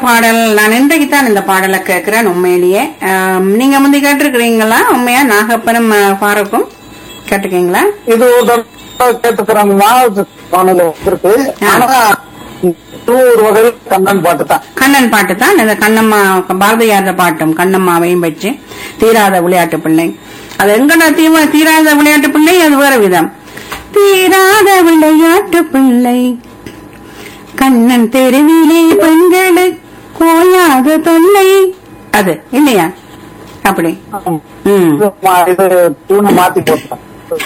பாடல் நான் இன்றைக்கு தான் இந்த பாடலை கேட்கிறேன் உண்மையிலேயே ஆம், நீங்க முந்தி கேட்டிருக்கிறீங்களா உண்மையா நாகப்பனும் அஹ், ஃபாரூக்கும் கேட்டிருக்கீங்களா இது ஒரு தடவை கேட்டுக்கிறாங்கம்மா வானிலை இருக்கு ஆனா இது ஒரு வகையில் கண்ணன் பாட்டு தான் கண்ணன் பாட்டு தான் இந்த கண்ணம்மா பாரதியார பாட்டும் கண்ணம்மாவையும் வச்சு தீராத விளையாட்டு பிள்ளை அது எங்கடா தீவ தீராத விளையாட்டு பிள்ளை அது வேற விதம் தீராத விளையாட்டு பிள்ளை கண்ணன் தெருவிலே பெண்களு கோயாத தொல்லை அது இல்லையா அப்படி ம் இது தூணை மாத்தி போட்டேன்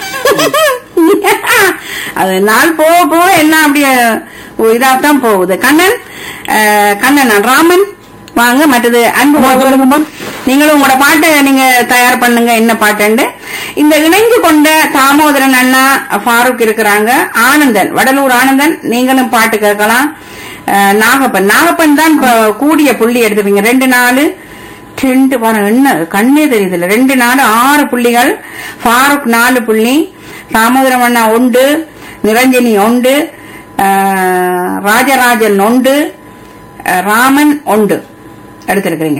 அது நாள் போக போக எல்லாம் அப்படியே இதாத்தான் போகுது கண்ணன் அஹ், கண்ணன் ராமன் வாங்க மற்றது அன்பு வாங்க. நீங்களும் உங்களோட பாட்டை நீங்க தயார் பண்ணுங்க என்ன பாட்டுண்டு இந்த இணைஞ்சு கொண்ட தாமோதரன் அண்ணா ஃபாரூக் இருக்கிறாங்க ஆனந்தன் வடலூர் ஆனந்தன் நீங்களும் பாட்டு கேட்கலாம் அஹ், நாகப்பன் நாகப்பன் தான் இப்ப கூடிய புள்ளி எடுத்துப்பீங்க ரெண்டு நாலு ரெண்டு பாருங்க என்ன கண்ணே தெரியுது இல்ல ரெண்டு நாலு ஆறு புள்ளிகள் ஃபாரூக் நாலு புள்ளி தாமோதரம் அண்ணா உண்டு நிரஞ்சனி உண்டு ஆஹ், ராஜராஜன் உண்டு ஆஹ், ராமன் உண்டு எடுத்திருக்கிறீங்க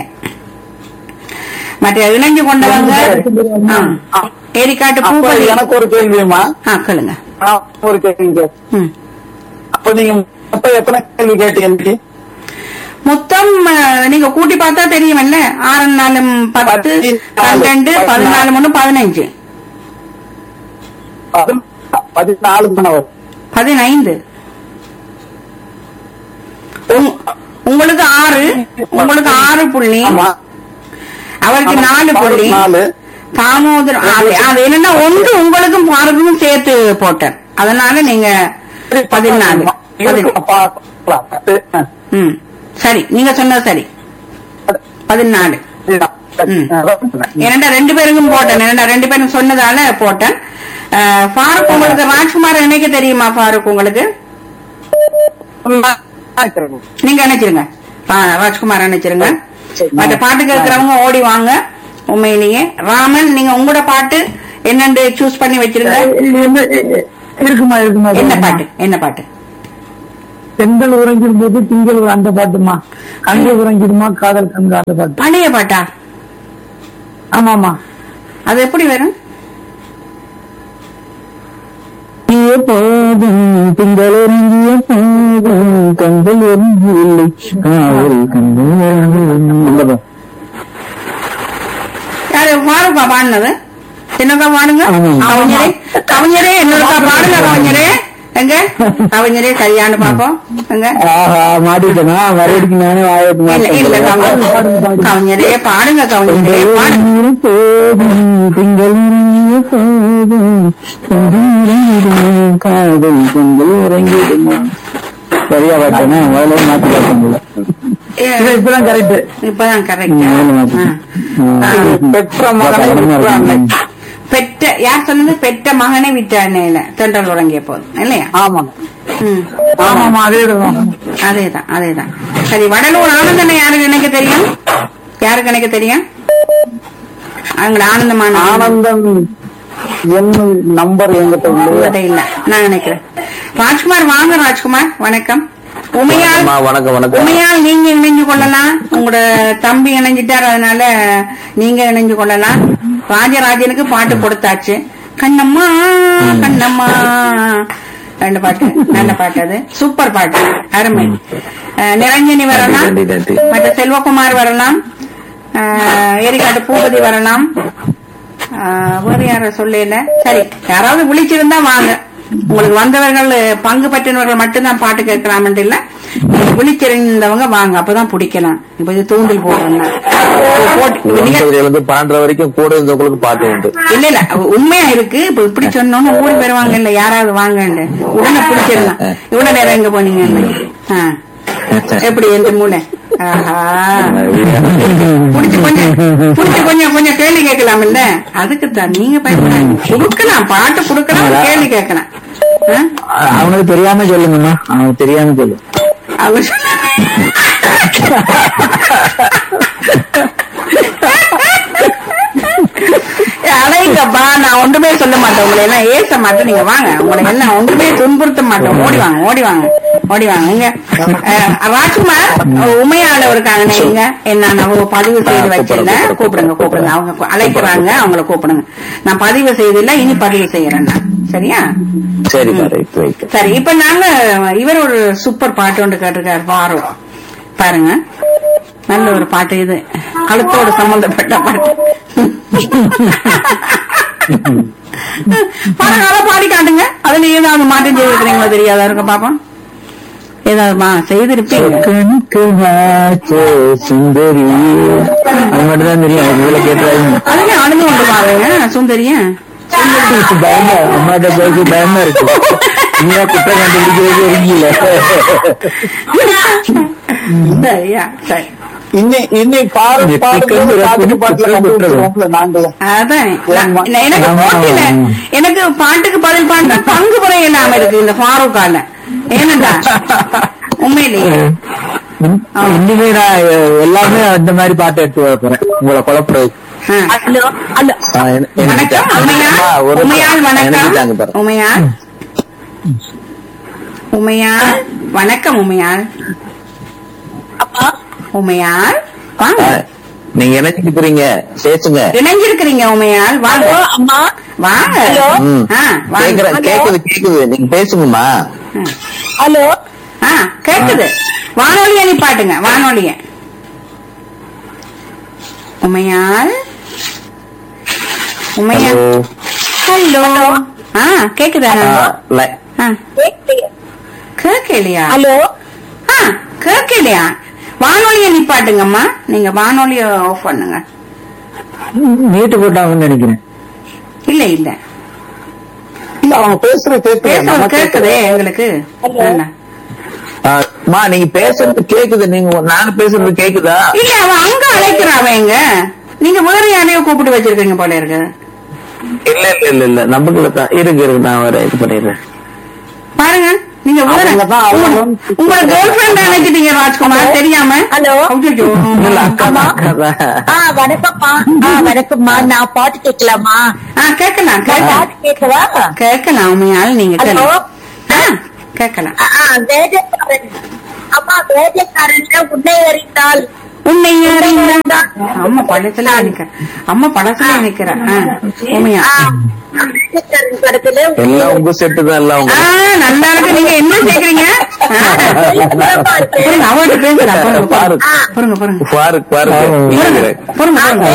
மற்ற இணைஞ்சு கொண்டவங்க ஆ, ஏரிக்காட்டு அப்ப பூபதி எனக்கு ஒரு கேள்வியுமா ஆ கேளுங்க நான் ஒரு கேள்வி கேட்கிறேன். ம். அப்ப நீங்க மொத்தம் எத்தனை கேள்வி கேட்டீங்க இன்னைக்கு? மொத்தம் ஆஹ், நீங்க கூட்டி பார்த்தா தெரியுமல்ல ஆறு நாலும் பத்து பதினாலு. பன்னெண்டு பதினாலு மூணு பதினஞ்சு பதி- பதினாலு தானே வரும். பதினைந்து உங்- உங்களுக்கு ஆறு உங்களுக்கு ஆறு புள்ளி ஆமா அவருக்கு நாலு புள்ளி நாலு தாமோதரம் அது அது என்னன்னா ஒன்று உங்களுக்கும் பாருக்கும் சேர்த்து போட்டேன் அதனால நீங்க பதினாலு இருக்கு, பதி- பார்க்கலாம். பத்து, ஆ, ம் சரி நீங்க சொன்னது சரி பதினாலு இதுதான். ம். ஆ, அதான். ஏன்னா ரெண்டு பேருக்கும் போட்டேன் ஏன்னா ரெண்டு பேரும் சொன்னதால போட்டேன் அஹ், ஃபாரூக் உங்களுக்கு ராஜ்குமார் இணைக்க தெரியுமா ஃபாரூக் உங்களுக்கு ஆ, சரி. நீங்க நினைச்சிருங்க ரா- ராஜ்குமார் நினைச்சிருங்க சரி. மற்ற பாட்டு கேட்கறவங்க ஓடி வாங்க உண்மையிலேயே ராமன் நீங்க உங்களோட பாட்டு என்னன்னு சூஸ் பண்ணி வச்சிருங்க என்ன- இருக்குமா இருக்குமா என்ன பாட்டு என்ன பாட்டு செங்கல் உறைஞ்சிடும் போது திங்கள் அந்த பாட்டுமா அங்கே உறைஞ்சிடுமா காதல் கங்கா அந்த பாட்டு பழைய பாட்டா ஆமாமா அது எப்படி வரும் போதும் திங்கள் உறங்கிய போதும் கண்கள் உறங்கவில்லை காதல் கண்கள் யாரு ஃபாரூக்கா பாடினது சின்னதா பாடுங்க ஆமா. கவிஞரே கவிஞரே என்னோட பாடுங்க கவிஞரே எங்க கவிஞரே சரியானு பாப்போம் எங்க ஆஹா மாட்டிட்டனா மறுபடியும் நானே வாயத்து இல்ல இல்ல கவிஞர் கவிஞரே பாடுங்க கவிஞரே பாடுங்க போதும் திங்கள் உறங்கிய போதும் காதல் கண்கள் உறங்கிடுமா சரியா பார்த்தேன்னா முதல்ல மாத்தி பார்த்தேன் ஏ, இப்பதான் கரெக்ட் இப்பதான் கரெக்ட் பெற்ற மகனை விட்டுறாங்க. பெற்ற யார் சொன்னது பெற்ற மகனை விட்டானேல தென்றல் உறங்கிய போது இல்லையா ஆமாங்க ம். ஆமாமா அதேதான் அதேதான் அதேதான் சரி வடலூர் ஆனந்தனை யாருக்கு எனக்கு தெரியும் யாருக்கு எனக்கு தெரியும் அவங்கள ஆனந்தமான ஆனந்தம் என்ன நம்பர் எங்கிட்ட இல்லையா உங்கள்கிட்ட இல்ல நான் நினைக்கிறேன் ராஜ்குமார் வாங்க ராஜ்குமார் வணக்கம் உமையால் அம்மா, வணக்கம் வணக்கம் உமையால் நீங்க இணைஞ்சு கொள்ளலாம் உங்களோட தம்பி இணைஞ்சிட்டார் அதனால நீங்க இணைஞ்சு கொள்ளலாம் ராஜராஜனுக்கு பாட்டு கொடுத்தாச்சு கண்ணம்மா கண்ணம்மா ரெண்டு பாட்டு நல்ல பாட்டு அது சூப்பர் பாட்டு அருமை அஹ், நிரஞ்சனி வரலாம் நன்றி, நன்றி. மற்ற செல்வகுமார் வரலாம் அஹ், ஏரிக்காட்டு பூபதி வரலாம் அஹ், வேற யார சொல்லல சரி யாராவது விழிச்சிருந்தா வாங்க உங்களுக்கு வந்தவர்கள் பங்கு பற்றினவர்கள் மட்டும்தான் பாட்டு கேட்கலாம்னு இல்ல உங்களுக்கு விழிச்சிருந்தவங்க வாங்க அப்பதான் பிடிக்கலாம் இப்ப இது தூண்டில் போடுறேன்னா போட்டு நீங்க- ஒன்பதுல இருந்து பன்னெண்டரை வரைக்கும் கூட இருந்தவங்களுக்கு பாட்டு உண்டு இல்ல இல்ல உண்மையா இருக்கு இப்ப இப்படி சொன்னோன்னு ஓடி போயிருவாங்க இல்ல யாராவது வாங்கன்னு உடனே பிடிச்சிடலாம் இவ்வளவு நேரம் எங்க போனீங்க ஆ. எப்படி எந்த மூளை ஆஹா புடிச்சு கொஞ்சம் புடிச்சு கொஞ்சம் கொஞ்சம் கேள்வி கேட்கலாம் இல்ல அதுக்கு தான் நீங்க பயப்படாதீங்க குடுக்கலாம் பாட்டு குடுக்கலாம் கேள்வி கேட்கலாம் ஆ? அவனுக்கு தெரியாம சொல்லுங்கம்மா அவனுக்கு தெரியாம சொல்லு அவர் அழைங்கப்பா நான் ஒன்றுமே சொல்ல மாட்டேன் உங்களை எல்லாம் ஏச மாட்டேன் நீங்க வாங்க உங்களை எல்லாம் ஒன்றுமே துன்புறுத்த மாட்டேன் ஓடி வாங்க ஓடி வாங்க ஓடி வாங்க இங்க அஹ், ராஜ்குமார் உமையாள இருக்காங்க நீங்க என்ன நான் பதிவு செய்து வச்சேன் கூப்பிடுங்க கூப்பிடுங்க அவங்க கு- அழைக்கிறாங்க அவங்கள கூப்பிடுங்க நான் பதிவு செய்தில்ல இனி பதிவு செய்யறேன் நான் சரியா சரிப்பா ரைட் ரைட் சரி இப்ப நாங்க இவர் ஒரு சூப்பர் பாட்டு ஒன்று கேட்டிருக்காரு வாரு பாருங்க நல்ல ஒரு பாட்டு இது கழுத்தோடு சம்பந்தப்பட்ட பாட்டு பாருங்க அதை பாடி காட்டுங்க அதுல ஏதாவது மாற்றம் செய்திருக்கிறீங்களோ தெரியாதா இருக்க பாப்போம் ஏதாவது மா- செய்திருப்பீங்க கண்ணுக்கு வாச்சே சுந்தரி அது மட்டும் தான் தெரியும் எனக்கு இதுல கேட்டாங்க அதுல அழுது கொண்டு பாருங்க சுந்தரியா பயமா அம்மாட்ட பேசி பயமா இருக்கு நீங்க குற்றம் கண்டுபிடிக்கிறது இருக்கீங்கள சரியா சரி இன்னி இன்னி பாரு இந்த பாரு திக்கு பாட்டுக்கு பாட்டுல திக்கு கண்டுபிடிச்சிருவோம்ல நாங்களே அதான் ஆமா. நான் எனக்கு ஆமா. போட்டியில எனக்கு பாட்டுக்கு பதில் பாட்டு பங்கு முறை இல்லாம இருக்கு இந்த ஃபாரூக்கால ஏனண்டா உண்மையிலேயே இனிமே நான் எல்லாமே அந்த மாதிரி பாட்டு எடுத்து வர போறேன் உங்களை குழப்பறது ஆ. ஆ, என்ன- என்ன- வணக்கம் உமையாள் ஆ, ஒரு உமையாள் எனக்கு தாங்க வணக்கம் பாரு. உமையாள் உமையாள் வணக்கம் உமையாள் உமையாள் வாங்க ஆ, நீங்க என்ன நினைக்கிறீங்க பேசுங்க இணைஞ்சிருக்கிறீங்க உமையாள் வாங்க அம்மா வாங்க ம். ஆ, வாங்க கேக்குறேன் கேக்குது கேக்குது நீங்க பேசுங்கம்மா ம். ஹலோ ஆ கேக்குது வானொலிய நிப்பாட்டுங்க வானொலிய உமையாள் உமையாள் ஹலோ ஹலோ ஆ கேக்குதா ஆ, கேட்கலையா ஹலோ ஆ கேட்கலையா வானொலிய நிப்பாட்டுங்கம்மா நீங்க வானொலிய ஆஃப் பண்ணுங்க நீட்டு போட்டாங்கன்னு நினைக்கிறேன் இல்ல இல்ல இல்ல அவங்க பேசுற கேட்கல பேசுறது நம்ம கேக்குதே எங்களுக்கு வேண்டாம். அம்மா நீங்க பேசுறது கேக்குது நீங்க நானும் பேசுறது கேக்குதா இல்ல அவன் அங்க அழைக்கிறான் அவன் எங்க நீங்க வேற யாரையோ கூப்பிட்டு வச்சிருக்கீங்க போல இருக்கு இல்ல இல்ல இல்ல இல்ல நமக்குள்ள தான் இருக்கு இருக்கு நான் வர இது பண்ணிடுறேன் பாருங்க நீங்க வேற அவங்கதான் அவங்க உங்க- உங்களோட கேர்ள் ஃபிரெண்ட் நினைச்சிட்டீங்க ராஜ்குமார் தெரியாம ஹலோ. ஐயோ. இல்ல அக்கா தான், அக்கா தான். ஆ வணக்கம்மா ஆ வணக்கம்மா நான் பாட்டு கேட்கலாமா ஆ கேட்கலாம் நான் கேட்கலாம் பாட்டு கேட்கவா கேட்கலாம் உண்மையால் நீங்க ஹலோ கேட்கலாம் ஆ, கேட்கலாம் ஆ, ஆ, வேலைக்காரன் அம்மா வேலைக்காரன் உன்னை அறிந்தால் உன்னை அறிந்தால் அம்மா படத்துல நிக்கிறேன் அம்மா படத்துல நிக்கிறேன் உண்மையா ஆ, வேலைக்காரன் படத்துல எல்லாம் உங்க செட்டு தான் எல்லாம் உங்க ஆ நல்லா இருக்கு நீங்க என்ன கேக்குறீங்க அவர்கிட்ட பேசுறேன் பொறுங்க பொறுங்க பாரு. பொறுங்க பொறுங்க பாருக் பாருக் பொறுங்க பொறுங்க